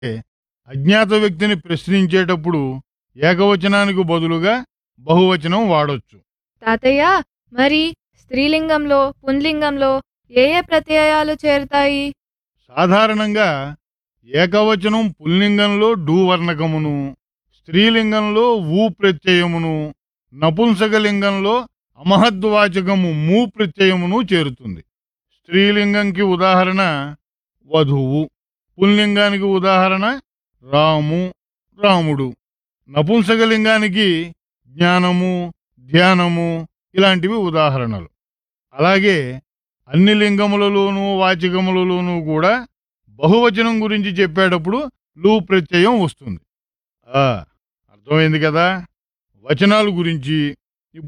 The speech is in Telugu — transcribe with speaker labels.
Speaker 1: అజ్ఞాత వ్యక్తిని ప్రశ్నించేటప్పుడు ఏకవచనానికి బదులుగా బహువచనం వాడొచ్చు
Speaker 2: తాతయ్య మరి స్త్రీలింగంలో పుంలింగంలో ఏ ఏ ప్రత్యయాలు చేరుతాయి
Speaker 1: సాధారణంగా ఏకవచనం పుల్లింగంలో డు వర్ణకమును స్త్రీలింగంలో ఊ ప్రత్యయమును నపుంసకలింగంలో అమహద్వాచకము మూ ప్రత్యయమును చేరుతుంది స్త్రీలింగంకి ఉదాహరణ వధువు పుల్లింగానికి ఉదాహరణ రాము రాముడు నపుంసకలింగానికి జ్ఞానము ధ్యానము ఇలాంటివి ఉదాహరణలు అలాగే అన్ని లింగములలోనూ వాచకములలోనూ కూడా బహువచనం గురించి చెప్పేటప్పుడు లు ప్రత్యయం వస్తుంది ఆ, అర్థమైంది కదా వచనాల గురించి